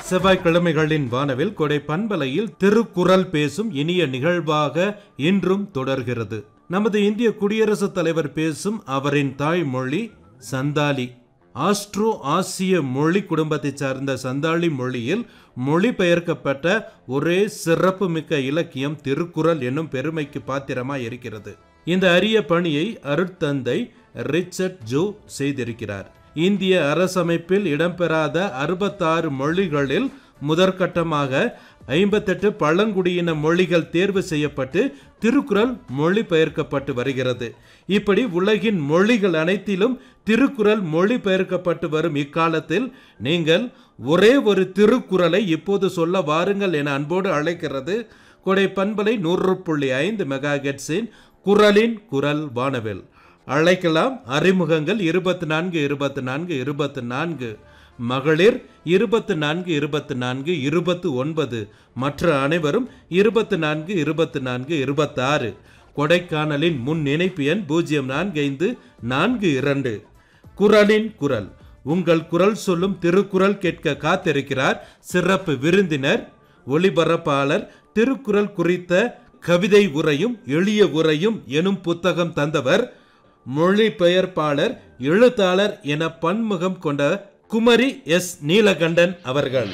செவ்வாய்க்கிழமைகளின் வானவில் கொடை பண்பலையில் திருக்குறள் பேசும் இனிய நிகழ்வாக இன்றும் தொடர்கிறது நமது இந்திய குடியரசுத் தலைவர் பேசும் அவரின் தாய்மொழி சந்தாலி ஆஸ்ட்ரோ ஆசிய மொழி குடும்பத்தைச் சார்ந்த சந்தாலி மொழியில் மொழிபெயர்க்கப்பட்ட ஒரே சிறப்புமிக்க இலக்கியம் திருக்குறள் என்னும் பெருமைக்கு பாத்திரமாய் இருக்கிறது இந்த அரிய பணியை அருட்தந்தை ரிச்சர்ட் ஜோ செய்திருக்கிறார் இந்திய அரசமைப்பில் இடம்பெறாத அறுபத்தாறு மொழிகளில் முதற்கட்டமாக ஐம்பத்தெட்டு பழங்குடியின மொழிகள் தேர்வு செய்யப்பட்டு திருக்குறள் மொழிபெயர்க்கப்பட்டு வருகிறது இப்படி உலகின் மொழிகள் அனைத்திலும் திருக்குறள் மொழிபெயர்க்கப்பட்டு வரும் இக்காலத்தில் நீங்கள் ஒரே ஒரு திருக்குறளை இப்போது சொல்ல வாருங்கள் என அன்போடு அழைக்கிறது கொடை பண்பலை நூறு புள்ளி ஐந்து மெகா குரலின் குரல் வானவில் அழைக்கலாம் அறிமுகங்கள் இருபத்தி நான்கு இருபத்தி நான்கு இருபத்தி நான்கு மகளிர் இருபத்தி நான்கு இருபத்தி நான்கு இருபத்து ஒன்பது மற்ற அனைவரும் இருபத்தி நான்கு இருபத்தி நான்கு இருபத்தாறு கொடைக்கானலின் முன் இணைப்பு எண் பூஜ்ஜியம் நான்கு ஐந்து நான்கு இரண்டு குரலின் குரல் உங்கள் குரல் சொல்லும் திருக்குறள் கேட்க காத்திருக்கிறார் சிறப்பு விருந்தினர் ஒளிபரப்பாளர் திருக்குறள் குறித்த கவிதை உரையும் எளிய உரையும் எனும் புத்தகம் தந்தவர் மொழிபெயர்ப்பாளர் எழுத்தாளர் என பன்முகம் கொண்ட குமரி எஸ் நீலகண்டன் அவர்கள்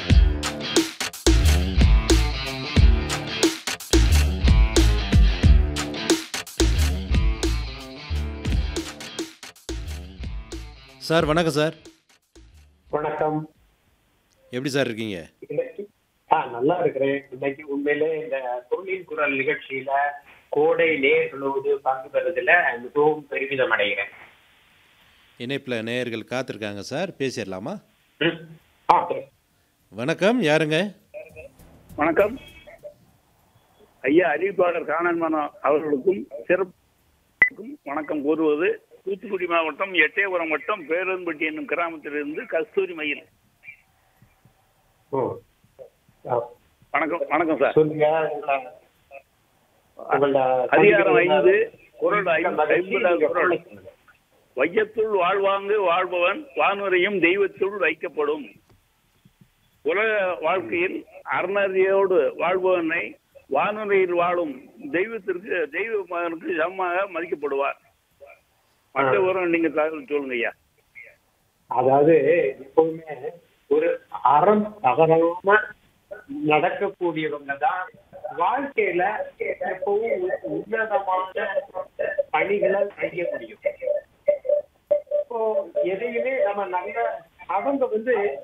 சார் வணக்கம் சார் வணக்கம் எப்படி சார் இருக்கீங்க இன்னைக்கு ஆ நல்லா இருக்கிறேன் இன்னைக்கு உண்மையிலே இந்த பொருளின் குரல் நிகழ்ச்சியில கோடை நேர்களோடு பங்கு பெறதுல மிகவும் பெருமிதம் அடைகிறேன் இணைப்பில் நேயர்கள் காத்திருக்காங்க சார் பேசிடலாமா ம். ஆ சரி. வணக்கம் யாருங்க வணக்கம் ஐயா அறிவிப்பாளர் காணன்மனம் அவர்களுக்கும் சிறப்புக்கும் வணக்கம் கூறுவது தூத்துக்குடி மாவட்டம் எட்டயபுரம் வட்டம் பேரன்பட்டி என்னும் கிராமத்திலிருந்து கஸ்தூரி மயில் ஓ ஆ. வணக்கம் வணக்கம் சார் சொல்லுங்க உங்கள- உங்கள அதிகாரம் ஐந்து குரல் மிக்க ஐந்து மகிழ்ச்சி. ஐம்பதாவது நீங்க குரல் சொல்லுங்க. வையத்துள் வாழ்வாங்கு வாழ்பவன் வானுரையும் தெய்வத்துள் வைக்கப்படும் உலக வாழ்க்கையில் அறநறியோடு வாழ்பவனை வானுரையில் வாழும் தெய்வத்திற்கு தெய்வ மகனுக்கு சமமாக மதிக்கப்படுவார் மற்ற விவரம் நீங்க தகவல் சொல்லுங்க ஐயா அதாவது எப்பவுமே ஒரு அறம் தவறாம நடக்கக்கூடியவங்க தான் வாழ்க்கையில எப்பவும் உ- உன்னதமான பணிகளை செய்ய முடியும் இப்போ எதையுமே நம்ம நல்ல அவங்க வந்து